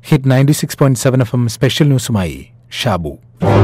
hit ninety six point seven FM എം സ്പെഷ്യൽ ന്യൂസുമായി ഷാബു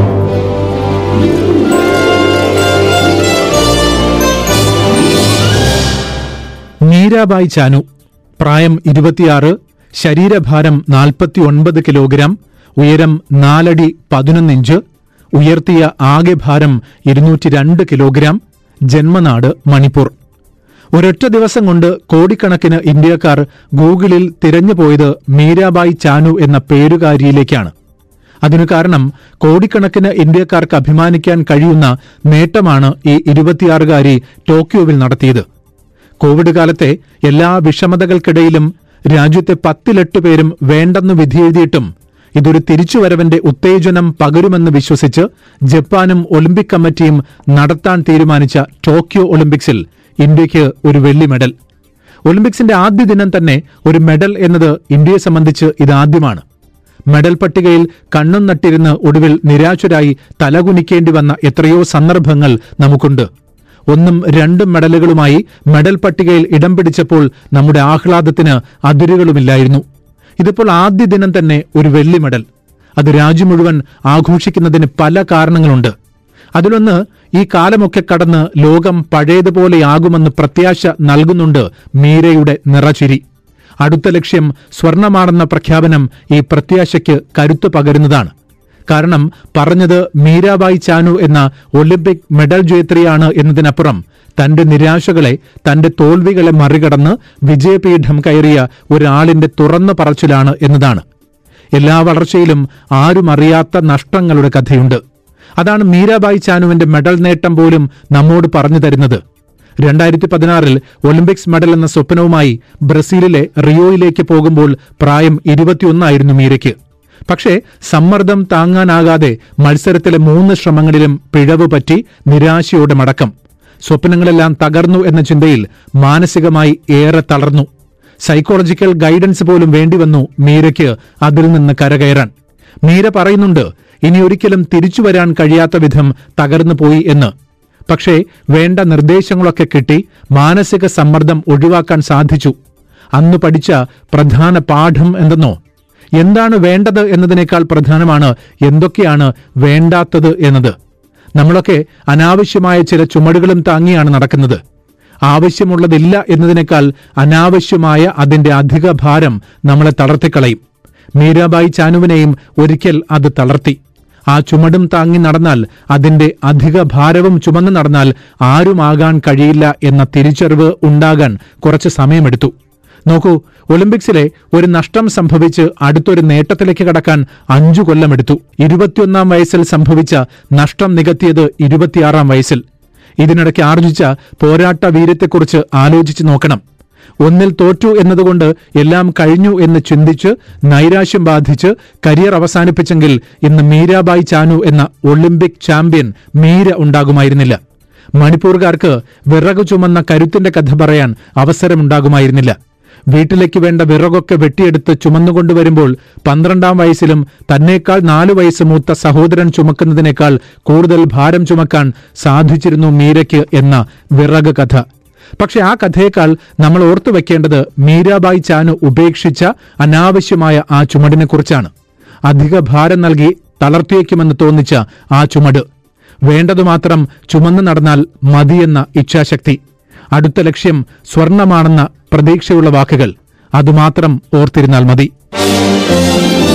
മീരാബായ് ചാനു പ്രായം ഇരുപത്തിയാറ് ശരീരഭാരം നാൽപ്പത്തിയൊൻപത് കിലോഗ്രാം ഉയരം നാലടി പതിനൊന്ന് ഇഞ്ച് ഉയർത്തിയ ആകെ ഭാരം ഇരുന്നൂറ്റി രണ്ട് കിലോഗ്രാം ജന്മനാട് മണിപ്പൂർ ഒരൊറ്റ ദിവസം കൊണ്ട് കോടിക്കണക്കിന് ഇന്ത്യക്കാർ ഗൂഗിളിൽ തിരഞ്ഞുപോയത് മീരാബായ് ചാനു എന്ന പേരുകാരിയിലേക്കാണ് അതിനു കാരണം കോടിക്കണക്കിന് ഇന്ത്യക്കാർക്ക് അഭിമാനിക്കാൻ കഴിയുന്ന നേട്ടമാണ് ഈ ഇരുപത്തിയാറുകാരി ടോക്കിയോവിൽ നടത്തിയത് കോവിഡ് കാലത്തെ എല്ലാ വിഷമതകൾക്കിടയിലും രാജ്യത്തെ പത്തിലെട്ട് പേരും വേണ്ടെന്ന് വിധിയെഴുതിയിട്ടും ഇതൊരു തിരിച്ചുവരവിന്റെ ഉത്തേജനം പകരുമെന്ന് വിശ്വസിച്ച് ജപ്പാനും ഒളിമ്പിക് കമ്മിറ്റിയും നടത്താൻ തീരുമാനിച്ച ടോക്കിയോ ഒളിമ്പിക്സിൽ ഇന്ത്യയ്ക്ക് ഒരു വെള്ളി മെഡൽ ഒളിമ്പിക്സിന്റെ ആദ്യ ദിനം തന്നെ ഒരു മെഡൽ എന്നത് ഇന്ത്യയെ സംബന്ധിച്ച് ഇതാദ്യമാണ് മെഡൽ പട്ടികയിൽ കണ്ണും നട്ടിരുന്ന് ഒടുവിൽ നിരാശരായി തലകുനിക്കേണ്ടി വന്ന എത്രയോ സന്ദർഭങ്ങൾ നമുക്കുണ്ട് ഒന്നും രണ്ടും മെഡലുകളുമായി മെഡൽ പട്ടികയിൽ ഇടം പിടിച്ചപ്പോൾ നമ്മുടെ ആഹ്ലാദത്തിന് അതിരുകളുമില്ലായിരുന്നു ഇതിപ്പോൾ ആദ്യ ദിനം തന്നെ ഒരു വെള്ളി മെഡൽ അത് രാജ്യം മുഴുവൻ ആഘോഷിക്കുന്നതിന് പല കാരണങ്ങളുണ്ട് അതിലൊന്ന് ഈ കാലമൊക്കെ കടന്ന് ലോകം പഴയതുപോലെയാകുമെന്ന് പ്രത്യാശ നൽകുന്നുണ്ട് മീരയുടെ നിറചിരി അടുത്ത ലക്ഷ്യം സ്വർണമാണെന്ന പ്രഖ്യാപനം ഈ പ്രത്യാശയ്ക്ക് കരുത്തു പകരുന്നതാണ് കാരണം പറഞ്ഞത് മീരാബായ് ചാനു എന്ന ഒളിമ്പിക് മെഡൽ ജേത്രിയാണ് എന്നതിനപ്പുറം തന്റെ നിരാശകളെ തന്റെ തോൽവികളെ മറികടന്ന് വിജയപീഠം കയറിയ ഒരാളിന്റെ തുറന്ന പറച്ചിലാണ് എന്നതാണ് എല്ലാ വളർച്ചയിലും ആരും അറിയാത്ത നഷ്ടങ്ങളുടെ കഥയുണ്ട് അതാണ് മീരാബായ് ചാനുവിന്റെ മെഡൽ നേട്ടം പോലും നമ്മോട് പറഞ്ഞു തരുന്നത് രണ്ടായിരത്തി പതിനാറിൽ ഒളിമ്പിക്സ് മെഡൽ എന്ന സ്വപ്നവുമായി ബ്രസീലിലെ റിയോയിലേക്ക് പോകുമ്പോൾ പ്രായം ഇരുപത്തിയൊന്നായിരുന്നു മീരയ്ക്ക് പക്ഷേ സമ്മർദ്ദം താങ്ങാനാകാതെ മത്സരത്തിലെ മൂന്ന് ശ്രമങ്ങളിലും പിഴവ് പറ്റി നിരാശയോടെ മടക്കം സ്വപ്നങ്ങളെല്ലാം തകർന്നു എന്ന ചിന്തയിൽ മാനസികമായി ഏറെ തളർന്നു സൈക്കോളജിക്കൽ ഗൈഡൻസ് പോലും വേണ്ടിവന്നു മീരയ്ക്ക് അതിൽ നിന്ന് കരകയറാൻ മീര പറയുന്നുണ്ട് ഇനി ഒരിക്കലും തിരിച്ചു വരാൻ കഴിയാത്ത വിധം തകർന്നു പോയി എന്ന് പക്ഷേ വേണ്ട നിർദ്ദേശങ്ങളൊക്കെ കിട്ടി മാനസിക സമ്മർദ്ദം ഒഴിവാക്കാൻ സാധിച്ചു അന്ന് പഠിച്ച പ്രധാന പാഠം എന്തെന്നോ എന്താണ് വേണ്ടത് എന്നതിനേക്കാൾ പ്രധാനമാണ് എന്തൊക്കെയാണ് വേണ്ടാത്തത് എന്നത് നമ്മളൊക്കെ അനാവശ്യമായ ചില ചുമടുകളും താങ്ങിയാണ് നടക്കുന്നത് ആവശ്യമുള്ളതില്ല എന്നതിനേക്കാൾ അനാവശ്യമായ അതിന്റെ അധിക ഭാരം നമ്മളെ തളർത്തിക്കളയും മീരാബായി ചാനുവിനെയും ഒരിക്കൽ അത് തളർത്തി ആ ചുമടും താങ്ങി നടന്നാൽ അതിന്റെ അധിക ഭാരവും ചുമന്നു നടന്നാൽ ആരുമാകാൻ കഴിയില്ല എന്ന തിരിച്ചറിവ് ഉണ്ടാകാൻ കുറച്ച് സമയമെടുത്തു നോക്കൂ ഒളിമ്പിക്സിലെ ഒരു നഷ്ടം സംഭവിച്ച് അടുത്തൊരു നേട്ടത്തിലേക്ക് കടക്കാൻ അഞ്ചു കൊല്ലമെടുത്തു ഇരുപത്തിയൊന്നാം വയസ്സിൽ സംഭവിച്ച നഷ്ടം നികത്തിയത് ഇരുപത്തിയാറാം വയസ്സിൽ ഇതിനിടയ്ക്ക് ആർജിച്ച പോരാട്ട വീര്യത്തെക്കുറിച്ച് ആലോചിച്ച് നോക്കണം ഒന്നിൽ തോറ്റു എന്നതുകൊണ്ട് എല്ലാം കഴിഞ്ഞു എന്ന് ചിന്തിച്ച് നൈരാശ്യം ബാധിച്ച് കരിയർ അവസാനിപ്പിച്ചെങ്കിൽ ഇന്ന് മീരാബായ് ചാനു എന്ന ഒളിമ്പിക് ചാമ്പ്യൻ മീര ഉണ്ടാകുമായിരുന്നില്ല മണിപ്പൂർകാർക്ക് വിറകു ചുമന്ന കരുത്തിന്റെ കഥ പറയാൻ അവസരമുണ്ടാകുമായിരുന്നില്ല വീട്ടിലേക്ക് വേണ്ട വിറകൊക്കെ വെട്ടിയെടുത്ത് ചുമന്നുകൊണ്ടുവരുമ്പോൾ പന്ത്രണ്ടാം വയസ്സിലും തന്നേക്കാൾ നാലു വയസ്സ് മൂത്ത സഹോദരൻ ചുമക്കുന്നതിനേക്കാൾ കൂടുതൽ ഭാരം ചുമക്കാൻ സാധിച്ചിരുന്നു മീരയ്ക്ക് എന്ന വിറക് കഥ പക്ഷെ ആ കഥയേക്കാൾ നമ്മൾ ഓർത്തു വെക്കേണ്ടത് മീരാബായ് ചാനു ഉപേക്ഷിച്ച അനാവശ്യമായ ആ ചുമടിനെക്കുറിച്ചാണ് അധിക ഭാരം നൽകി തളർത്തിയേക്കുമെന്ന് തോന്നിച്ച ആ ചുമട് വേണ്ടതു മാത്രം ചുമന്നു നടന്നാൽ മതിയെന്ന ഇച്ഛാശക്തി അടുത്ത ലക്ഷ്യം സ്വർണമാണെന്ന പ്രതീക്ഷയുള്ള വാക്കുകൾ അതുമാത്രം ഓർത്തിരുന്നാൽ മതി